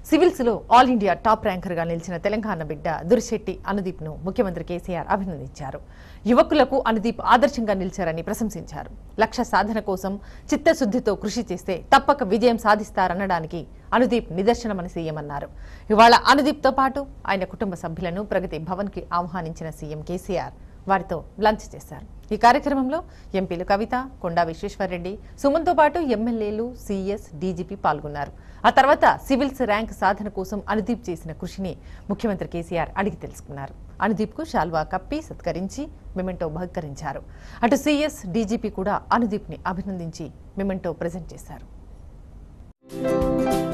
civils లో all India top ranker గా నిలిచిన తెలంగాణ బిడ్డ దురిశెట్టి అనుదీప్ ను ముఖ్యమంత్రి కేసీఆర్ అభినందించారు యువకులకు అనుదీప్ ఆదర్శంగా నిలిచారని ప్రశంసించారు లక్ష్య సాధన కోసం చిత్తశుద్ధితో కృషి చేస్తే తప్పక విజయం సాధిస్తారనడానికి అనుదీప్ నిదర్శనమని సీఎం అన్నారు ఇవాళ అనుదీప్ తో పాటు ఆయన కుటుంబ సభ్యులను ప్రగతి భవన్ కి ఆహ్వానించిన సీఎం కేసీఆర్ వారితో లంచ్ చేశారు ఈ కార్యక్రమంలో ఎంపీలు కవిత కొండా విశ్వేశ్వరరెడ్డి సుమన్తో పాటు ఎమ్మెల్యేలు సీఎస్ డీజీపీ పాల్గొన్నారు ఆ తర్వాత సివిల్స్ ర్యాంక్ సాధన కోసం అనుదీప్ చేసిన కృషిని ముఖ్యమంత్రి కేసీఆర్ అడిగి తెలుసుకున్నారు అనుదీప్ కు శాల్వా కప్పి సత్కరించి మెమెంటో బహుకరించారు అటు సీఎస్ డీజీపీ కూడా అనుదీప్ ని అభినందించి మెమెంటో ప్రజెంట్ చేశారు